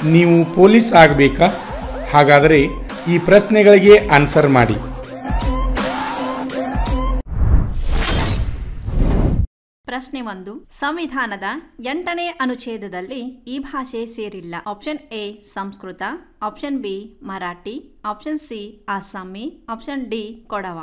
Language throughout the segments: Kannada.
ನೀವು ಪೊಲೀಸ್ ಆಗಬೇಕಾ ಹಾಗಾದರೆ ಈ ಪ್ರಶ್ನೆಗಳಿಗೆ ಆನ್ಸರ್ ಮಾಡಿ ಪ್ರಶ್ನೆ ಒಂದು ಸಂವಿಧಾನದ ಎಂಟನೇ ಅನುಚ್ಛೇದದಲ್ಲಿ ಈ ಭಾಷೆ ಸೇರಿಲ್ಲ option A Sanskrit option B Marathi option C Assami option D Kodava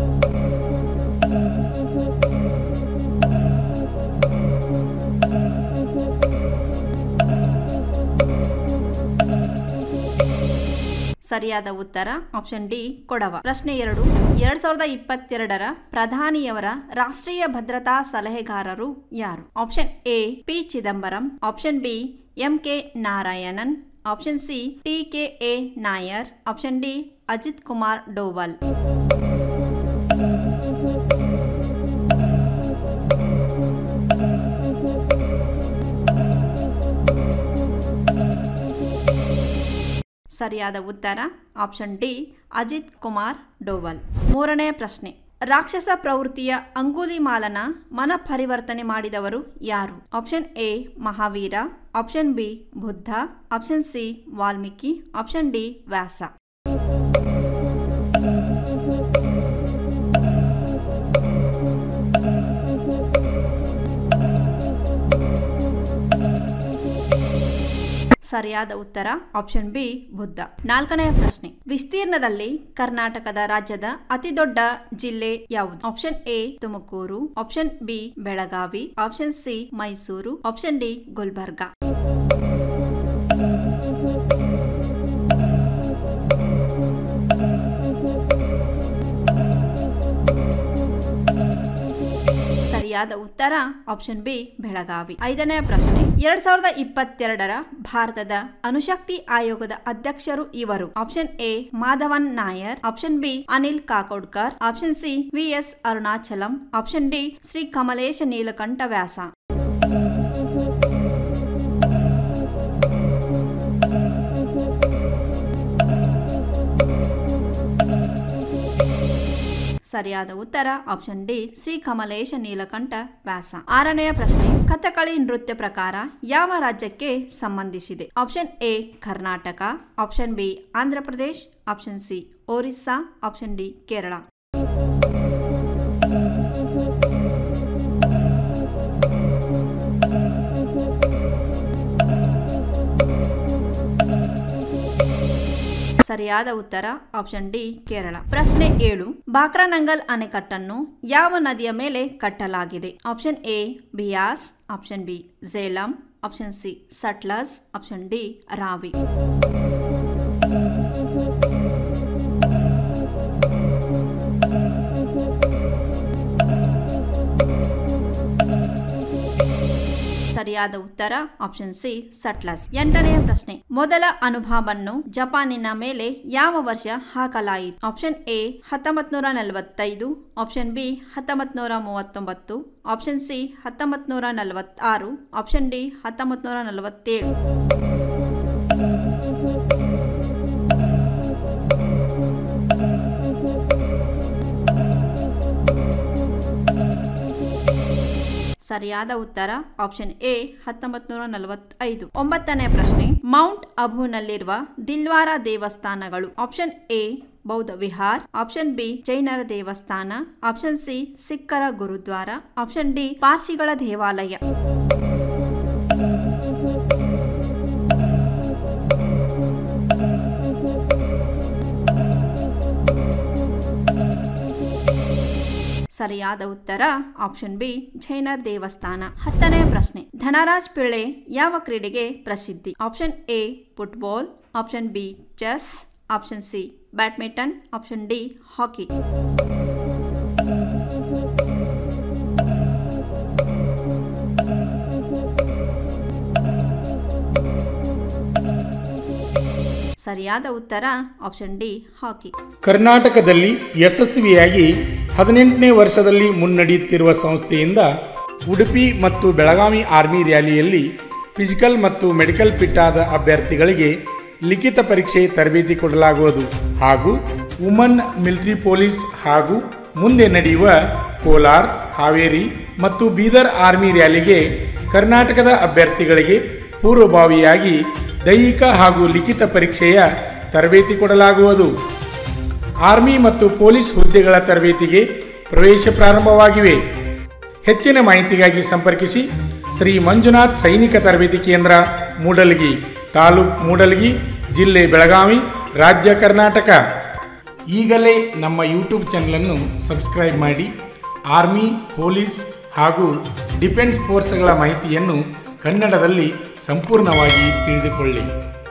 ಸರಿಯಾದ ಉತ್ತರ ಆಪ್ಷನ್ ಡಿ ಕೊಡವ ಪ್ರಶ್ನೆ ಎರಡು ಎರಡ್ ಸಾವಿರದ ಇಪ್ಪತ್ತೆರಡರ ಪ್ರಧಾನಿಯವರ ರಾಷ್ಟ್ರೀಯ ಭದ್ರತಾ ಸಲಹೆಗಾರರು ಯಾರು option A P Chidambaram option B M K Narayanan option C T K A Nair option D Ajit Kumar Doval ಸರಿಯಾದ ಉತ್ತರ ಆಪ್ಷನ್ ಡಿ ಅಜಿತ್ ಕುಮಾರ್ ಡೋವಲ್ ಮೂರನೇ ಪ್ರಶ್ನೆ ರಾಕ್ಷಸ ಪ್ರವೃತ್ತಿಯ ಅಂಗುಲಿಮಾಲನ ಮನ ಪರಿವರ್ತನೆ ಮಾಡಿದವರು ಯಾರು option A Mahavira option B Buddha option C Valmiki option D Vyasa ಸರಿಯಾದ ಉತ್ತರ ಆಪ್ಷನ್ ಬಿ ಬುದ್ಧ ನಾಲ್ಕನೆಯ ಪ್ರಶ್ನೆ ವಿಸ್ತೀರ್ಣದಲ್ಲಿ ಕರ್ನಾಟಕದ ರಾಜ್ಯದ ಅತಿದೊಡ್ಡ ಜಿಲ್ಲೆ ಯಾವುದು option A Tumakuru option B Belagavi option C Mysuru option D Gulbarga ಸರಿಯಾದ ಉತ್ತರ ಆಪ್ಷನ್ ಬಿ ಬೆಳಗಾವಿ ಐದನೇ ಪ್ರಶ್ನೆ ಎರಡ್ ಸಾವಿರದ ಇಪ್ಪತ್ತೆರಡರ ಭಾರತದ ಅಣುಶಕ್ತಿ ಆಯೋಗದ ಅಧ್ಯಕ್ಷರು ಇವರು option A Madhavan Nair option B Anil Kakodkar option C V S Arunachalam option D Shri Kamalesh Nilakantha Vyasa ಸರಿಯಾದ ಉತ್ತರ ಆಪ್ಷನ್ ಡಿ ಶ್ರೀ ಕಮಲೇಶ ನೀಲಕಂಠ ವ್ಯಾಸ ಆರನೆಯ ಪ್ರಶ್ನೆ ಕಥಕಳಿ ನೃತ್ಯ ಪ್ರಕಾರ ಯಾವ ರಾಜ್ಯಕ್ಕೆ ಸಂಬಂಧಿಸಿದೆ option A Karnataka option B Andhra Pradesh option C Orissa option D Kerala ಸರಿಯಾದ ಉತ್ತರ ಆಪ್ಷನ್ ಡಿ ಕೇರಳ ಪ್ರಶ್ನೆ ಏಳು ಬಾಕ್ರಾನಂಗಲ್ ಅಣೆಕಟ್ಟನ್ನು ಯಾವ ನದಿಯ ಮೇಲೆ ಕಟ್ಟಲಾಗಿದೆ option A Beas option B Jhelum option C Sutlej option D Ravi ಸರಿಯಾದ ಉತ್ತರ ಆಪ್ಷನ್ ಸಿ ಸಟ್ಲಸ್ ಎಂಟನೆಯ ಪ್ರಶ್ನೆ ಮೊದಲ ಅನುಭವವನ್ನು ಜಪಾನಿನ ಮೇಲೆ ಯಾವ ವರ್ಷ ಹಾಕಲಾಯಿತು ಆಪ್ಷನ್ ಎ ಹತ್ತೊಂಬತ್ ನೂರ ನಲವತ್ತೈದು ಆಪ್ಷನ್ ಬಿ ಹತ್ತೊಂಬತ್ ನೂರ ಮೂವತ್ತೊಂಬತ್ತು ಆಪ್ಷನ್ ಸಿ ಹತ್ತೊಂಬತ್ ನೂರ ನಲವತ್ತಾರು ಆಪ್ಷನ್ ಡಿ ಹತ್ತೊಂಬತ್ ನೂರ ನಲವತ್ತೇಳು ಸರಿಯಾದ ಉತ್ತರ ಆಪ್ಷನ್ ಎ ಹತ್ತೊಂಬತ್ ನೂರ ನಲವತ್ತೈದು ಒಂಬತ್ತನೇ ಪ್ರಶ್ನೆ ಮೌಂಟ್ ಅಬುನಲ್ಲಿರುವ ದಿಲ್ವಾರ ದೇವಸ್ಥಾನಗಳು ಆಪ್ಷನ್ ಎ ಬೌದ್ಧ ವಿಹಾರ್ ಆಪ್ಷನ್ ಬಿ ಜೈನರ ದೇವಸ್ಥಾನ ಆಪ್ಷನ್ ಸಿ ಸಿಖ್ಖರ ಗುರುದ್ವಾರ ಆಪ್ಷನ್ ಡಿ ಪಾರ್ಸಿಗಳ ದೇವಾಲಯ ಸರಿಯಾದ ಉತ್ತರ ಆಪ್ಷನ್ ಬಿ ಜೈನರ್ ದೇವಸ್ಥಾನ ಹತ್ತನೇ ಪ್ರಶ್ನೆ ಧನರಾಜ್ ಪಿಳ್ಳೆ ಯಾವ ಕ್ರೀಡೆಗೆ ಪ್ರಸಿದ್ಧಿ option A football option B chess option C badminton option D hockey ಸರಿಯಾದ ಉತ್ತರ ಆಪ್ಷನ್ ಡಿ ಹಾಕಿ ಕರ್ನಾಟಕದಲ್ಲಿ ಯಶಸ್ವಿಯಾಗಿ ಹದಿನೆಂಟನೇ ವರ್ಷದಲ್ಲಿ ಮುನ್ನಡೆಯುತ್ತಿರುವ ಸಂಸ್ಥೆಯಿಂದ ಉಡುಪಿ ಮತ್ತು ಬೆಳಗಾವಿ ಆರ್ಮಿ ರ್ಯಾಲಿಯಲ್ಲಿ ಫಿಸಿಕಲ್ ಮತ್ತು ಮೆಡಿಕಲ್ ಫಿಟ್ ಆದ ಅಭ್ಯರ್ಥಿಗಳಿಗೆ ಲಿಖಿತ ಪರೀಕ್ಷೆ ತರಬೇತಿ ಕೊಡಲಾಗುವುದು ಹಾಗೂ ವುಮನ್ ಮಿಲಿಟರಿ ಪೊಲೀಸ್ ಹಾಗೂ ಮುಂದೆ ನಡೆಯುವ ಕೋಲಾರ್ ಹಾವೇರಿ ಮತ್ತು ಬೀದರ್ ಆರ್ಮಿ ರ್ಯಾಲಿಗೆ ಕರ್ನಾಟಕದ ಅಭ್ಯರ್ಥಿಗಳಿಗೆ ಪೂರ್ವಭಾವಿಯಾಗಿ ದೈಹಿಕ ಹಾಗೂ ಲಿಖಿತ ಪರೀಕ್ಷೆಯ ತರಬೇತಿ ಕೊಡಲಾಗುವುದು ಆರ್ಮಿ ಮತ್ತು ಪೊಲೀಸ್ ಹುದ್ದೆಗಳ ತರಬೇತಿಗೆ ಪ್ರವೇಶ ಪ್ರಾರಂಭವಾಗಿವೆ ಹೆಚ್ಚಿನ ಮಾಹಿತಿಗಾಗಿ ಸಂಪರ್ಕಿಸಿ ಶ್ರೀ ಮಂಜುನಾಥ್ ಸೈನಿಕ ತರಬೇತಿ ಕೇಂದ್ರ ಮೂಡಲಗಿ ತಾಲೂಕ್ ಮೂಡಲಗಿ ಜಿಲ್ಲೆ ಬೆಳಗಾವಿ ರಾಜ್ಯ ಕರ್ನಾಟಕ ಈಗಲೇ ನಮ್ಮ ಯೂಟ್ಯೂಬ್ ಚಾನಲನ್ನು ಸಬ್ಸ್ಕ್ರೈಬ್ ಮಾಡಿ ಆರ್ಮಿ ಪೊಲೀಸ್ ಹಾಗೂ ಡಿಫೆನ್ಸ್ ಫೋರ್ಸ್ಗಳ ಮಾಹಿತಿಯನ್ನು ಕನ್ನಡದಲ್ಲಿ ಸಂಪೂರ್ಣವಾಗಿ ತಿಳಿದುಕೊಳ್ಳಿ